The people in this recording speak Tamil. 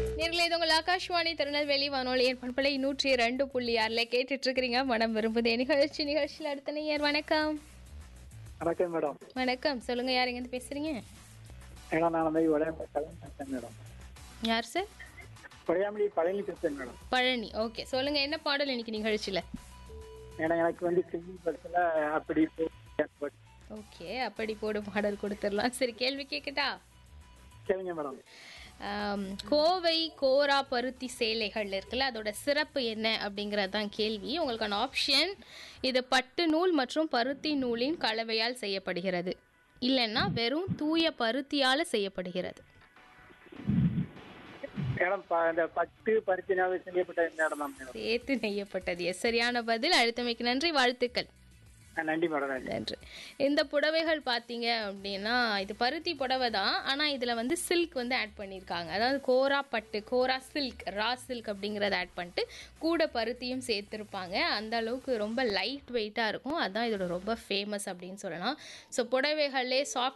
நேர்களே இது உங்கள் ஆகாஷ்வாணி திருநெல்வேலி வானொலியின் பண்பலை நூற்றி ரெண்டு புள்ளி ஆறுல கேட்டுட்டு இருக்கிறீங்க மனம் விரும்புதே நிகழ்ச்சி நிகழ்ச்சியில் அடுத்த நேயர் வணக்கம் வணக்கம் மேடம் வணக்கம் சொல்லுங்க யார் எங்க பேசுறீங்க மேடம் நான் வந்து உடையாமலி பழனி பேசுறேன் மேடம் யார் சார் உடையாமலி பழனி பேசுறேன் மேடம் பழனி ஓகே சொல்லுங்க என்ன பாடல் இன்னைக்கு நிகழ்ச்சியில மேடம் எனக்கு வந்து சிங்கிள் படத்துல அப்படி போ- ஓகே அப்படி போடு பாடல் கொடுத்துடலாம் சரி கேள்வி கேட்கட்டா சரிங்க மேடம் ஆம், கோவை கோரா பருத்தி சேலைகள் இருக்குல்ல அதோட சிறப்பு என்ன அப்படிங்கிறது தான் கேள்வி உங்களுக்கான ஆப்ஷன் இது பட்டு நூல் மற்றும் பருத்தி நூலின் கலவையால் செய்யப்படுகிறது இல்லைன்னா வெறும் தூய பருத்தியால் செய்யப்படுகிறது மேடம் ப- இந்த பட்டு பருத்தினால செய்யப்பட்ட இந்த இடம் தான் மேடம் சேர்த்து நெய்யப்பட்டது எஸ் சரியான பதில் அழுத்தமைக்கு நன்றி வாழ்த்துக்கள் ஆ, நன்றி மேடம் நன்றி நன்றி இந்த புடவைகள் பார்த்தீங்க அப்படின்னா இது பருத்தி புடவை தான் ஆனால் இதில் வந்து சில்க் வந்து ஆட் பண்ணியிருக்காங்க அதாவது கோரா பட்டு கோரா சில்க் ரா சில்க் அப்படிங்கிறத ஆட் பண்ணிட்டு கூட பருத்தியும் சேர்த்துருப்பாங்க அந்த அளவுக்கு ரொம்ப லைட் வெயிட்டாக இருக்கும் அதான் இதோட ரொம்ப ஃபேமஸ் அப்படின்னு சொல்லலாம் ஸோ புடவைகள்லே சாஃப்ட்